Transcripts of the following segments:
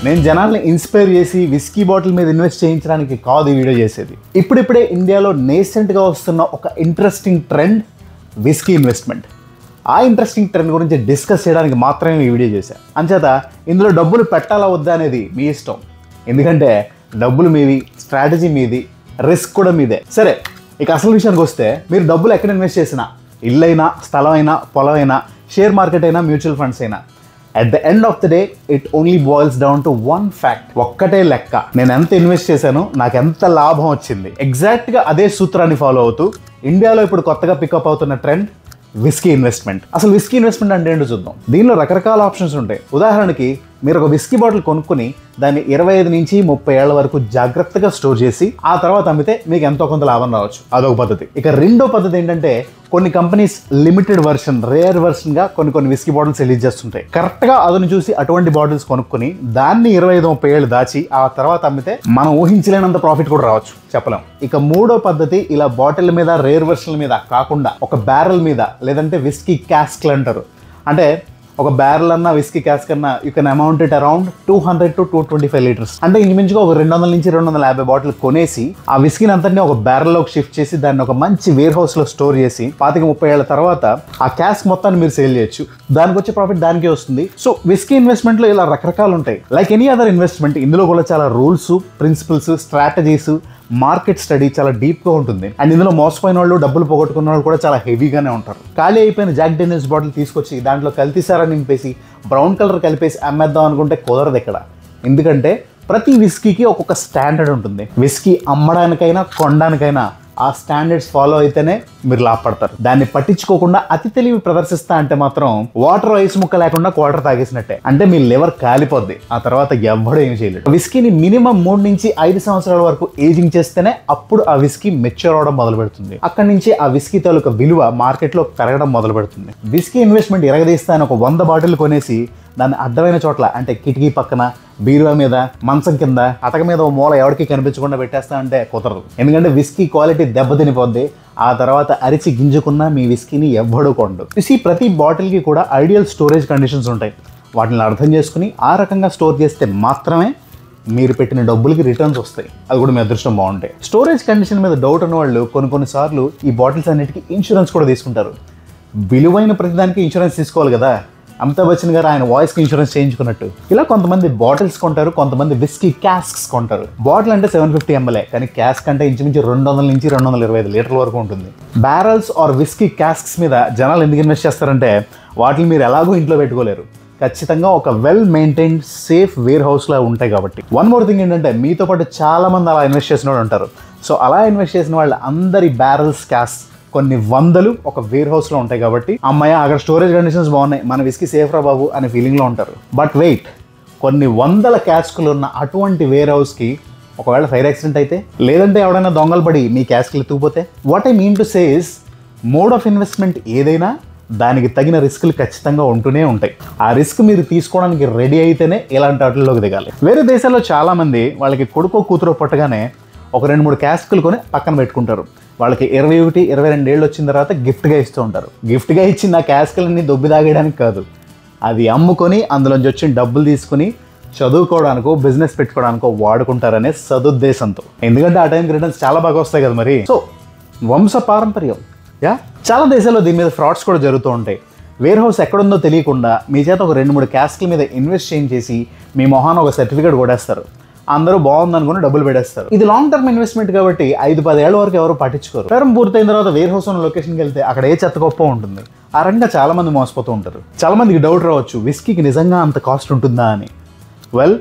నేను జనాల్ని ఇన్స్పైర్ చేసి విస్కీ బాటిల్ మీద ఇన్వెస్ట్ చేయించడానికి కాదు ఈ వీడియో చేసేది ఇప్పుడిప్పుడే ఇండియాలో నేసెంట్గా వస్తున్న ఒక ఇంట్రెస్టింగ్ ట్రెండ్ విస్కీ ఇన్వెస్ట్మెంట్ ఆ ఇంట్రెస్టింగ్ ట్రెండ్ గురించి డిస్కస్ చేయడానికి మాత్రమే ఈ వీడియో చేశాను అంచేత ఇందులో డబ్బులు పెట్టాలా వద్దా అనేది మీ ఇష్టం ఎందుకంటే డబ్బులు మీవి స్ట్రాటజీ మీది రిస్క్ కూడా మీదే సరే ఇక అసలు విషయానికి వస్తే మీరు డబ్బులు ఎక్కడ ఇన్వెస్ట్ చేసినా ఇల్లైనా స్థలమైనా పొలమైనా షేర్ మార్కెట్ అయినా మ్యూచువల్ ఫండ్స్ అయినా at the end of the day it only boils down to one fact ఒక్కటే లెక్క నేను ఎంత ఇన్వెస్ట్ చేశాను నాకు ఎంత లాభం వచ్చింది ఎగ్జాక్ట్గా అదే సూత్రాన్ని ఫాలో అవుతూ ఇండియాలో ఇప్పుడు కొత్తగా పికప్ అవుతున్న ట్రెండ్ విస్కీ ఇన్వెస్ట్మెంట్ అసలు విస్కీ ఇన్వెస్ట్మెంట్ అంటే ఏంటో చూద్దాం దీనిలో రకరకాల ఆప్షన్స్ ఉంటాయి ఉదాహరణకి మీరు ఒక విస్కీ బాటిల్ కొనుక్కుని దాన్ని ఇరవై ఐదు నుంచి ముప్పై ఏళ్ల వరకు జాగ్రత్తగా స్టోర్ చేసి ఆ తర్వాత అమ్మితే మీకు ఎంతో కొంత లాభం రావచ్చు అదొక పద్ధతి ఇక రెండో పద్ధతి ఏంటంటే కొన్ని companies limited version rare version గా కొన్ని కొన్ని విస్కీ బాటిల్స్ రిలీజ్ చేస్తుంటాయి కరెక్ట్ గా అదును చూసి అటువంటి బాటిల్స్ కొనుక్కుని దాన్ని ఇరవై ఐదు ముప్పై ఏళ్ళు దాచి ఆ తర్వాత అమ్మితే మనం ఊహించలేనంత ప్రాఫిట్ కూడా రావచ్చు చెప్పలేం ఇక మూడో పద్ధతి ఇలా బాటిల్ మీద రేర్ వర్షన్ల మీద కాకుండా ఒక బ్యారెల్ మీద లేదంటే విస్కీ క్యాస్క్లు అంటారు అంటే ఒక బ్యారెల్ అన్న విస్కీ క్యాస్ కన్నా you can amount it around two hundred to two twenty five litres అంటే ఇంచుమించుగా ఒక రెండు వందల నుంచి రెండు వందల యాభై బాటిల్ కొనేసి ఆ విస్కీని అంతటిని ఒక బ్యారెల్లోకి షిఫ్ట్ చేసి దాన్ని ఒక మంచి వేర్ హౌస్ లో స్టోర్ చేసి పాతిక ముప్పై ఏళ్ళ తర్వాత ఆ క్యాస్ మొత్తాన్ని మీరు సేల్ చేయొచ్చు దానికి వచ్చే ప్రాఫిట్ దానికే వస్తుంది సో విస్కీ ఇన్వెస్ట్మెంట్ లో ఇలా రకరకాలు ఉంటాయి లైక్ ఎనీ అదర్ ఇన్వెస్ట్మెంట్ ఇందులో కూడా చాలా rules principles strategies market study చాలా డీప్గా ఉంటుంది అండ్ ఇందులో మోసపోయిన వాళ్ళు డబ్బులు పోగొట్టుకున్న వాళ్ళు కూడా చాలా హెవీగానే ఉంటారు ఖాళీ అయిపోయిన జాక్ డెనిస్ బాటిల్ తీసుకొచ్చి దాంట్లో కల్తీసారా నింపేసి బ్రౌన్ కలర్ కలిపేసి అమ్మేద్దాం అనుకుంటే కుదరదు ఇక్కడ ఎందుకంటే ప్రతి విస్కీకి ఒక్కొక్క స్టాండర్డ్ ఉంటుంది విస్కీ అమ్మడానికైనా కొనడానికైనా ఆ స్టాండర్డ్స్ ఫాలో అయితేనే మీరు లాభపడతారు దాన్ని పట్టించుకోకుండా అతి తెలివి ప్రదర్శిస్తా అంటే మాత్రం వాటర్ ఐస్ ముక్క లేకుండా క్వార్టర్ తాగేసినట్టే అంటే మీ లివర్ కాలిపోద్ది ఆ తర్వాత ఎవ్వడూ ఏం చేయలేడు విస్కీని మినిమం మూడు నుంచి ఐదు సంవత్సరాల వరకు ఏజింగ్ చేస్తేనే అప్పుడు ఆ విస్కీ మెచ్యూర్ అవడం మొదలు పెడుతుంది అక్కడి నుంచి ఆ విస్కీ తాలూకా విలువ మార్కెట్లో పెరగడం మొదలు పెడుతుంది విస్కీ ఇన్వెస్ట్మెంట్ ఎరగదీస్తా అని ఒక వంద బాటిల్ కొనేసి దాన్ని అడ్డమైన చోట్ల అంటే కిటికీ పక్కన బీరువా మీద మంచం కింద అటక మీద ఓ మూల ఎవరికి కనిపించకుండా పెట్టేస్తా అంటే కుదరదు ఎందుకంటే విస్కీ క్వాలిటీ దెబ్బతినిపోద్ది ఆ తర్వాత అరిచి గింజుకున్న మీ విస్కీని ఎవ్వడూ కొండు ఈ ప్రతి బాటిల్కి కూడా ఐడియల్ స్టోరేజ్ కండిషన్స్ ఉంటాయి వాటిని అర్థం చేసుకుని ఆ రకంగా స్టోర్ చేస్తే మాత్రమే మీరు పెట్టిన డబ్బులకి రిటర్న్స్ వస్తాయి అది కూడా మీ అదృష్టం బాగుంటాయి స్టోరేజ్ కండిషన్ మీద డౌట్ ఉన్న వాళ్ళు కొన్ని కొన్నిసార్లు ఈ బాటిల్స్ అన్నిటికీ ఇన్సూరెన్స్ కూడా తీసుకుంటారు విలువైన ప్రతిదానికి ఇన్సూరెన్స్ తీసుకోవాలి కదా అమితాబ్ బచ్చన్ గారు ఆయన వాయిస్కి ఇన్సూరెన్స్ చేయించుకున్నట్టు ఇలా కొంతమంది బాటిల్స్ కొంటారు కొంతమంది విస్కీ క్యాస్క్స్ కొంటారు బాటిల్ అంటే సెవెన్ ఫిఫ్టీ ఎంఎల్ఏ కానీ క్యాస్క్ అంటే ఇంచుమించు రెండు వందల నుంచి రెండు వందల ఇరవై ఐదు లీటర్ల వరకు ఉంటుంది బ్యారల్స్ ఆర్ విస్కీ క్యాస్క్స్ మీద జనాలు ఎందుకు ఇన్వెస్ట్ చేస్తారంటే వాటిని మీరు ఎలాగో ఇంట్లో పెట్టుకోలేరు ఖచ్చితంగా ఒక వెల్ మెయింటైన్డ్ సేఫ్ వేర్ హౌస్లో ఉంటాయి కాబట్టి వన్ మోర్ థింగ్ ఏంటంటే మీతో పాటు చాలా మంది అలా ఇన్వెస్ట్ చేసిన వాళ్ళు ఉంటారు సో అలా ఇన్వెస్ట్ చేసిన వాళ్ళ అందరి బ్యారల్స్ క్యాస్ కొన్ని వందలు ఒక వేర్ హౌస్లో ఉంటాయి కాబట్టి అమ్మాయి అక్కడ స్టోరేజ్ కండిషన్స్ బాగున్నాయి మన విస్కీ సేఫ్ రా బాబు అనే ఫీలింగ్లో ఉంటారు బట్ వెయిట్ కొన్ని వందల క్యాస్కులు ఉన్న అటువంటి వేర్ హౌస్కి ఒకవేళ ఫైర్ యాక్సిడెంట్ అయితే లేదంటే ఎవడైనా దొంగలు పడి మీ క్యాస్కులు ఎత్తుకుపోతే what I mean to says mode of investment ఏదైనా దానికి తగిన రిస్కులు ఖచ్చితంగా ఉంటూనే ఉంటాయి ఆ రిస్క్ మీరు తీసుకోవడానికి రెడీ అయితేనే ఇలాంటి వాటిల్లోకి దిగాలి వేరే దేశాల్లో చాలామంది వాళ్ళకి కొడుకో కూతురో పుట్టగానే ఒక రెండు మూడు క్యాస్కులు కొని పక్కన పెట్టుకుంటారు వాళ్ళకి ఇరవై ఒకటి ఇరవై రెండు ఏళ్ళు వచ్చిన తర్వాత గిఫ్ట్గా ఇస్తూ ఉంటారు గిఫ్ట్గా ఇచ్చిన ఆ క్యాస్కులన్నీ దొబ్బి తాగేయడానికి కాదు అది అమ్ముకొని అందులోంచి వచ్చిన డబ్బులు తీసుకుని చదువుకోవడానికో బిజినెస్ పెట్టుకోవడానికో వాడుకుంటారనే సదుద్దేశంతో ఎందుకంటే ఆ టైంకి రిటర్న్స్ చాలా బాగా వస్తాయి కదా మరి సో వంశ పారంపర్యం యా చాలా దేశాల్లో దీని మీద ఫ్రాడ్స్ కూడా జరుగుతూ ఉంటాయి వేర్ హౌస్ ఎక్కడుందో తెలియకుండా మీ చేత ఒక రెండు మూడు క్యాస్ట్ల మీద ఇన్వెస్ట్ చేయించేసి మీ మొహాన ఒక సర్టిఫికేట్ కొడేస్తారు అందరూ బాగుంది అనుకుని డబ్బులు పెడేస్తారు ఇది లాంగ్ టర్మ్ ఇన్వెస్ట్మెంట్ కాబట్టి ఐదు పది ఏళ్ళ వరకు ఎవరు పట్టించుకోరు టర్మ్ పూర్తయిన తర్వాత వేర్ హౌస్ ఉన్న లొకేషన్కి వెళ్తే అక్కడ ఏ చెత్త గొప్ప ఉంటుంది ఆ రకంగా చాలా మంది మోసపోతూ ఉంటారు చాలా మందికి డౌట్ రావచ్చు విస్కీకి నిజంగా అంత కాస్ట్ ఉంటుందా అని వెల్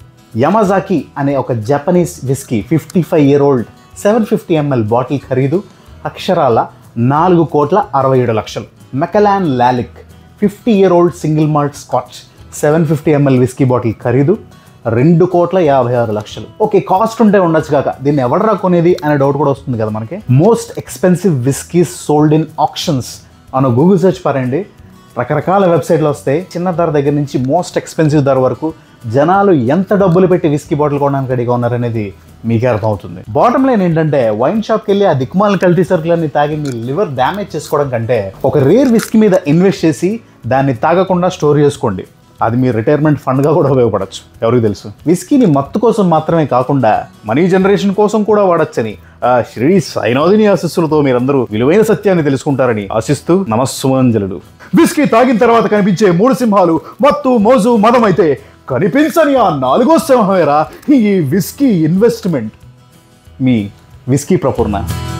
యమజాకి అనే ఒక Japanese whisky fifty five year old seven fifty ML bottle ఖరీదు అక్షరాల నాలుగు కోట్ల అరవై ఏడు లక్షలు Macallan Lalique fifty year old single malt Scotch seven fifty ML whisky bottle ఖరీదు రెండు కోట్ల యాభై ఆరు లక్షలు ఓకే కాస్ట్ ఉంటే ఉండొచ్చు కాక దీన్ని ఎవడరా కొనేది అనే డౌట్ కూడా వస్తుంది కదా మనకి most expensive whiskies sold in options అన్న గూగుల్ సెర్చ్ పారండి రకరకాల వెబ్సైట్లు వస్తాయి చిన్న ధర దగ్గర నుంచి మోస్ట్ ఎక్స్పెన్సివ్ ధర వరకు జనాలు ఎంత డబ్బులు పెట్టి విస్కీ బాటిల్ కొనడానికి రెడీగా ఉన్నారనేది మీకే అర్థమవుతుంది బాటమ్ లైన్ ఏంటంటే వైన్ షాప్కి వెళ్ళి ఆ దిక్మాల కల్తీ సరుకులన్నీ తాగి మీ లివర్ డ్యామేజ్ చేసుకోవడం కంటే ఒక రేర్ విస్కీ మీద ఇన్వెస్ట్ చేసి దాన్ని తాగకుండా స్టోర్ చేసుకోండి అది మీ రిటైర్మెంట్ ఫండ్గా కూడా ఉపయోగపడచ్చు ఎవరికి తెలుసు విస్కీని మత్తు కోసం మాత్రమే కాకుండా మనీ జనరేషన్ కోసం కూడా వాడచ్చని ఆ శ్రీ సైనాదిని ఆశస్సులతో మీరందరూ విలువైన సత్యాన్ని తెలుసుకుంటారని ఆశిస్తూ నమస్సుమాంజలుడు విస్కీ తాగిన తర్వాత కనిపించే మూడు సింహాలు మత్తు మోజు మదం అయితే కనిపించని ఆ నాలుగో సింహమేరా ఈ విస్కీ ఇన్వెస్ట్మెంట్ మీ విస్కీ ప్రపూర్ణ